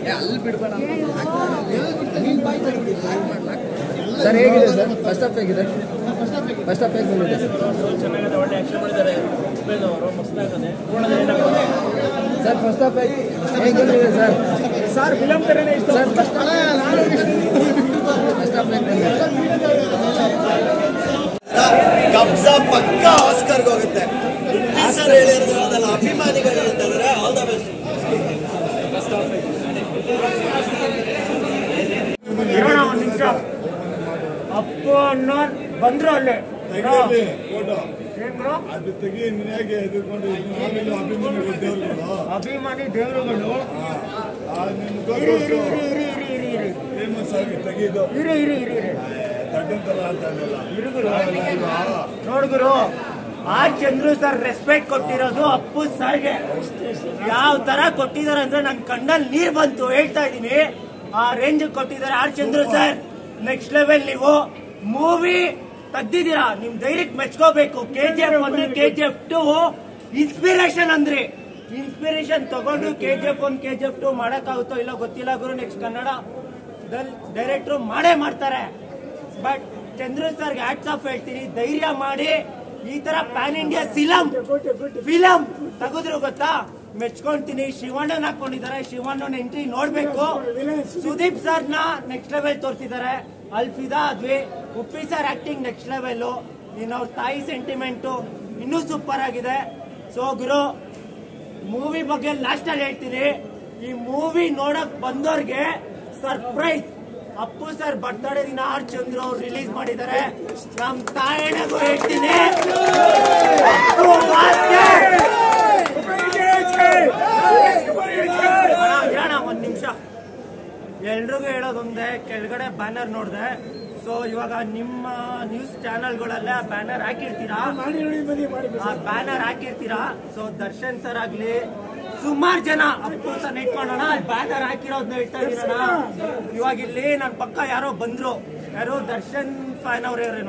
ಅಲ್ಲಿ ಬಿಡ್ಬೇಡ ಸರ್ ಹೇಗಿದೆ ಸರ್ ಫಸ್ಟ್ ಹಾಫ್ ಹೇಗಿದೆ ಫಸ್ಟ್ ಹಾಫ್ ಹೇಗೆ ಬಂದಿದೆ ಸರ್ ಚೆನ್ನಾಗಿದೆ ಒಳ್ಳೆ ಆಕ್ಷನ್ ಮಾಡಿದ್ದಾರೆ ಉಪೇಂದ್ರ ಅವರು ಮಸ್ತಾಗಿದೆ ಪೂರ್ಣದಲ್ಲಿ ಏನಾಗ್ತದೆ ಸರ್ ಫಸ್ಟ್ ಹಾಫ್ ಹೇಗೆ ಬಂದಿದೆ ಸರ್ ಸರ್ ಫಿಲಮ್ ತರನೇ ಇಷ್ಟ ಸರ್ ಫಸ್ಟ್ ಫಸ್ಟ್ ಹಾಫ್ ಹೇಗೆ ಬಂದಿದೆ ಕಬ್ಜಾ ಪಕ್ಕ ಆಸ್ಕರ್ಗೆ ಹೋಗುತ್ತೆ ಸರ್ ಹೇಳಿರೋದ್ರಲ್ಲ ಅಭಿಮಾನಿಗಳು ಹೇಳ್ತಾರೆ ಆಲ್ ದ ಬೆಸ್ಟ್ ಇರೋಣ ಒಂದು ನಿಮಿಷ ಅಪ್ಪು ಅನ್ನೋ ಬಂದ್ರು ಅಲ್ಲೇ ತೆಗೀಲಿ ಫೋಟೋ ಏನ್ ಬ್ರೋ? ಅದು ತೆಗಿ ಮನೆಯಾಗೆ ಎದುರ್ಕೊಂಡು ಆಮೇಲೆ ಅಭಿಮಾನಿಗಳು ದೇವ್ರುಗಳು ಅಭಿಮಾನಿ ದೇವರುಗಳು ಆ ನಿಮ್ ಇರಿ ಇರಿ ಇರಿ ಇರಿ ಇರಿ ಇರಿ ಇರಿ ಫೇಮಸ್ ಆಗಿ ತೆಗೀದು ಇರಿ ಇರಿ ಇರಿ ಇರಿ ದಡ್ಡನ್ ತರ ಅಂತ ಅನ್ನಲ್ಲ ಇರುಗುರು ನೋಡುಗುರು ಆ ಚಂದ್ರು ಸರ್ ರೆಸ್ಪೆಕ್ಟ್ ಕೊಟ್ಟಿರೋದು ಅಪ್ಪು ಸರ್ಗೆ ಯಾವ ತರ ಕೊಟ್ಟಿದ್ದಾರೆ ಅಂದ್ರೆ ನನ್ ಕಣ್ಣಲ್ಲಿ ನೀರ್ ಬಂತು ಹೇಳ್ತಾ ಇದೀನಿ ಆ ರೇಂಜ್ ಕೊಟ್ಟಿದ್ದಾರೆ R Chandru sir next level ನೀವು ಮೂವಿ ತೆಗ್ದಿದ್ದೀರಾ ನಿಮ್ ಧೈರ್ಯಕ್ಕೆ ಮೆಚ್ಕೋಬೇಕು K G F one K G F two inspiration ಅಂದ್ರಿ ಇನ್ಸ್ಪಿರೇಷನ್ ತಗೊಂಡು K G F one K G F two ಮಾಡಕ್ಕಾಗುತ್ತೋ ಇಲ್ಲ ಗೊತ್ತಿಲ್ಲ ಗುರು ನೆಕ್ಸ್ಟ್ ಕನ್ನಡ ಡೈರೆಕ್ಟ್ರು ಮಾಡೇ ಮಾಡ್ತಾರೆ ಬಟ್ ಚಂದ್ರು ಸರ್ಗೆ ಹ್ಯಾಟ್ಸ್ ಆಫ್ ಹೇಳ್ತೀನಿ ಧೈರ್ಯ ಮಾಡಿ ಈ ತರ ಪ್ಯಾನ್ ಇಂಡಿಯಾ ಫಿಲಂ ಫಿಲಂ ತೆಗೆದ್ರು ಗೊತ್ತಾ ಮೆಚ್ಕೊಂತೀನಿ ಶಿವಣ್ಣನ್ ಹಾಕೊಂಡಿದ್ದಾರೆ ಶಿವಣ್ಣನ ಎಂಟ್ರಿ ನೋಡ್ಬೇಕು ಸುದೀಪ್ ಸರ್ ನ ನೆಕ್ಸ್ಟ್ ಲೆವೆಲ್ ತೋರಿಸಿದ್ದಾರೆ ಅಲ್ಫಿದಾ ಆದ್ವಿ Uppi sir acting next level ಇನ್ನು ಅವ್ರ ತಾಯಿ ಸೆಂಟಿಮೆಂಟು ಇನ್ನೂ ಸೂಪರ್ ಆಗಿದೆ ಸೊ ಗುರು ಮೂವಿ ಬಗ್ಗೆ ಲಾಸ್ಟ್ ಅಲ್ಲಿ ಹೇಳ್ತೀನಿ ಈ ಮೂವಿ ನೋಡಕ್ ಬಂದವ್ರಿಗೆ ಸರ್ಪ್ರೈಸ್ ಅಪ್ಪು ಸರ್ ಬರ್ತಡೇ ದಿನ ಆರ್ ಚಂದ್ರು ಅವ್ರು ರಿಲೀಸ್ ಮಾಡಿದ್ದಾರೆ ನಮ್ ತಾಯಣಗೂ ಹೇಳ್ತೀನಿ ಅಪ್ಪು ಮಾಸ್ಟರ್. ಅಣ್ಣ, ಇರೋಣ ಒಂದ್ ನಿಮಿಷ ಎಲ್ರಿಗೂ ಹೇಳೋದೊಂದೇ ಕೆಳಗಡೆ ಬ್ಯಾನರ್ ನೋಡಿದೆ ಸೊ ಇವಾಗ ನಿಮ್ಮ ನ್ಯೂಸ್ ಚಾನೆಲ್ಗಳೆಲ್ಲ ಬ್ಯಾನರ್ ಹಾಕಿರ್ತೀರಾ ಆ ಬ್ಯಾನರ್ ಹಾಕಿರ್ತೀರಾ ಸೊ ದರ್ಶನ್ ಸರ್ ಆಗ್ಲಿ ಸುಮಾರು ಜನ ಅಪ್ಪು ಸರ್ ಇಟ್ಕೊಂಡೋಣ ಅಲ್ಲಿ ಬ್ಯಾನರ್ ಹಾಕಿರೋದ್ನ ಹೇಳ್ತಾ ಇದೀರಣ ಇವಾಗ ಇಲ್ಲಿ ನನ್ನ ಪಕ್ಕ ಯಾರೋ ಬಂದ್ರು ಯಾರೋ ದರ್ಶನ್ ಫ್ಯಾನ್ ಅವ್ರೇನೋ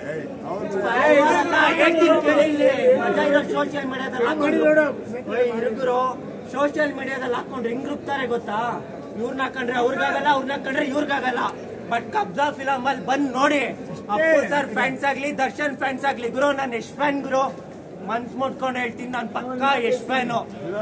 ಸೋಷಿಯಲ್ ಮೀಡಿಯಾದಲ್ಲಿ ಇರುಗುರು ಸೋಷಿಯಲ್ ಮೀಡಿಯಾದಲ್ಲಿ ಹಾಕೊಂಡು ಹೆಂಗ್ ರುಬ್ತಾರೆ ಗೊತ್ತಾ ಇವ್ರನ್ನ ಹಾಕೊಂಡ್ರೆ ಅವ್ರಿಗಾಗಲ್ಲ ಅವ್ರನ್ನ ಹಾಕೊಂಡ್ರೆ ಇವ್ರಿಗಾಗಲ್ಲ ಬಟ್ ಕಬ್ಜಾ ಫಿಲಮ್ ಅಲ್ಲಿ ಬಂದ್ ನೋಡಿ ಅಪ್ಪು ಸರ್ ಫ್ಯಾನ್ಸ್ ಆಗ್ಲಿ ದರ್ಶನ್ ಫ್ಯಾನ್ಸ್ ಆಗ್ಲಿ ಗುರು ನಾನು ಎಷ್ಟ್ ಫ್ಯಾನ್ ಗುರು ಮನ್ಸ್ ಮುಟ್ಕೊಂಡು ಹೇಳ್ತೀನಿ ನಾನು ಪಕ್ಕ ಎಷ್ಟ್ ಫ್ಯಾನು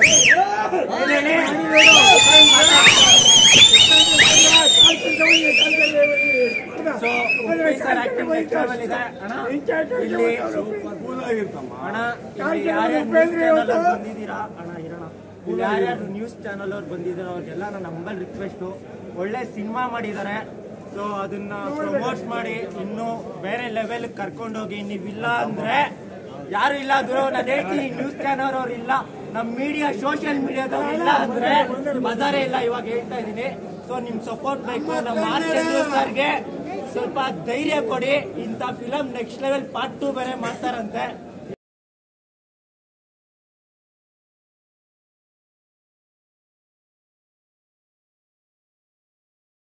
ಸೊ ಸರ್ ಆಕ್ಟಿಂಗ್ ಇದೆ ಅಣ್ಣ ಇಲ್ಲಿ ಕೂಲ್ ಆಗಿರ್ತಮ್ಮ ಅಣ್ಣ ಇಲ್ಲಿ ಯಾರ್ಯಾರು ನ್ಯೂಸ್ ಚಾನಲ್ ಅವ್ರು ಬಂದಿದ್ದೀರಾ ಅಣ್ಣ ಇರೋಣ ಇಲ್ಲಿ ಯಾರ್ಯಾರು ನ್ಯೂಸ್ ಚಾನಲ್ ಅವ್ರು ಬಂದಿದ್ದೀರೋ ಅವ್ರಿಗೆಲ್ಲ ನನ್ನ ಹಂಬಲ್ ರಿಕ್ವೆಸ್ಟ್ ಒಳ್ಳೆ ಸಿನಿಮಾ ಮಾಡಿದ್ದಾರೆ ಸೊ ಅದನ್ನ ಪ್ರಮೋಟ್ ಮಾಡಿ ಇನ್ನು ಬೇರೆ ಲೆವೆಲ್ ಕರ್ಕೊಂಡೋಗಿ ನೀವಿಲ್ಲ ಅಂದ್ರೆ ಯಾರು ಇಲ್ಲ ಗುರು ನಾನು ಹೇಳ್ತೀನಿ ನ್ಯೂಸ್ ಚಾನಲ್ ಅವ್ರು ಇಲ್ಲ ನಮ್ಮ ಮೀಡಿಯಾ ಸೋಷಿಯಲ್ ಮೀಡಿಯಾದವ್ರು ಇಲ್ಲ ಅಂದ್ರೆ ಬಜಾರೇ ಇಲ್ಲ ಇವಾಗ ಹೇಳ್ತಾ ಇದೀನಿ ಸೊ ನಿಮ್ ಸಪೋರ್ಟ್ ಬೇಕು ನಮ್ಮ ಆರ್ ಚಂದ್ರು ಸರ್ಗೆ ಸ್ವಲ್ಪ ಧೈರ್ಯ ಕೊಡಿ ಇಂಥ film next level part two ಬೇರೆ ಮಾಡ್ತಾರಂತೆ